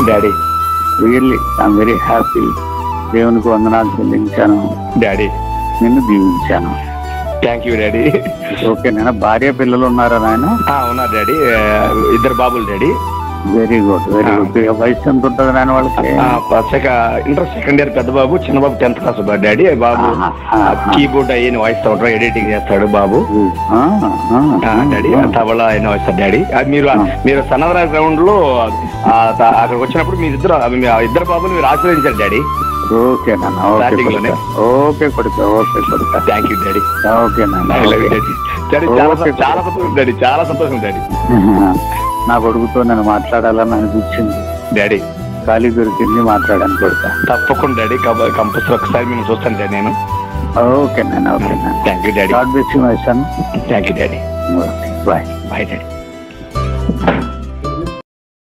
Daddy really I'm very happy దేవునికి వందనాలు చెల్లించాను డాడీ నిన్ను దీవించాను థ్యాంక్ యూ డాడీ ఓకే నేను భార్య పిల్లలు ఉన్నారా నాయన ఆ, ఉన్నారు డాడీ ఆ, ఇద్దరు బాబులు daddy very good very good వయసు ఎంత ఉంటుంది నాయన వాళ్ళకి ఆ, సెక ఇంటర్ సెకండ్ ఇయర్ పెద్ద బాబు చిన్న బాబు టెన్త్ క్లాస్ డాడీ బాబు ఆహా. కీబోర్డ్ అయిన వాయిస్తా ఉంటారు ఎడిటింగ్ చేస్తాడు బాబు ఆ, ఆ, ఆ, డాడీ ఆ తబలా అయిన వాయిస్తారు డాడీ ఆ, మీరు మీరు సన్నవరా గ్రౌండ్ లో ఆ, త- అక్కడికి వచ్చినప్పుడు మీరు ఇద్దరు మీ ఆ ఇద్దరు బాబులు మీరు ఆశీర్వదించారు డాడీ ఓకే నాన్న ఓకే Starting లోనే. కొడుకా ఓకే కొడుకా ఓకే కొడుకా థ్యాంక్ యూ డాడీ ఓకే నాన్న I love you, okay. Daddy daddy చాలా Okay. చాలా సంతోషం డాడీ చాలా సంతోషం డాడీ నా కొడుకుతో నేను మాట్లాడాలని అనిపించింది డాడీ ఖాళీ దొరికింది మాట్లాడాను కొడుకా తప్పకుండా డాడీ కంపల్సరీ ఒకసారి మేము చూస్తాను డాడీ నేను ఓకే నాన్న ఓకే నాన్న thank you daddy God bless you my son thank you daddy bye bye daddy